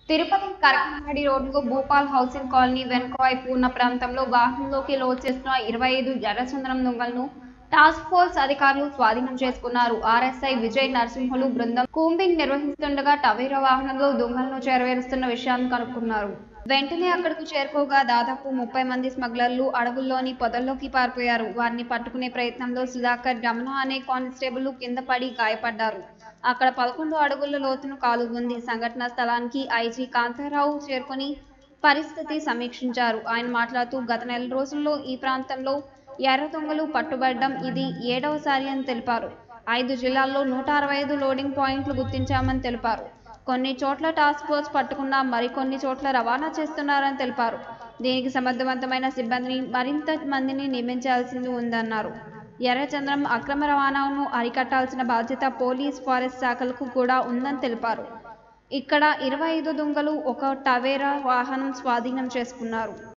తిరుపతి కరకనహడి రోడ్లో Bhupal housing colony వెనుక వైపు ఉన్న ప్రాంతంలో వాహనంలోకి లోడ్ చేస్తున్న ఇరవై ఐదు ఎర్రచందనం దొంగలను టాస్క్ ఫోర్స్ అధికారులు స్వాధీనం చేసుకున్నారు ఆర్ఎస్ఐ విజయ్ నరసింహులు బృందం కూంబింగ్ నిర్వహిస్తుండగా టవేరా వాహనంలో దొంగలను చేరవేరుస్తున్న విషయాన్ని కనుక్కున్నారు వెంటనే అక్కడకు చేరుకోగా దాదాపు ముప్పై మంది స్మగ్లర్లు అడవుల్లోని పొదల్లోకి పారిపోయారు వారిని పట్టుకునే ప్రయత్నంలో సుధాకర్ రమణ అనే కానిస్టేబుల్ కింద పడి గాయపడ్డారు అక్కడ పదకొండు అడుగుల లోతును కాలు ఉంది సంఘటన స్థలానికి ఐజీ కాంతారావు చేరుకొని పరిస్థితి సమీక్షించారు ఆయన మాట్లాడుతూ గత నెల రోజుల్లో ఈ ప్రాంతంలో ఎర్ర దొంగలు పట్టుబడడం ఇది ఏడవసారి అని తెలిపారు ఐదు జిల్లాల్లో నూట అరవై ఐదు లోడింగ్ పాయింట్లు గుర్తించామని తెలిపారు కొన్ని చోట్ల టాస్క్ ఫోర్స్ పట్టుకున్నా మరికొన్ని చోట్ల రవాణా చేస్తున్నారని తెలిపారు దీనికి సమర్థవంతమైన సిబ్బందిని మరింత మందిని నియమించాల్సింది ఉందన్నారు ఎర్రచంద్రం అక్రమ రవాణాను అరికట్టాల్సిన బాధ్యత పోలీస్ ఫారెస్ట్ శాఖలకు కూడా ఉందని తెలిపారు ఇక్కడ ఇరవై ఐదు దొంగలు ఒక టవేరా వాహనం స్వాధీనం చేసుకున్నారు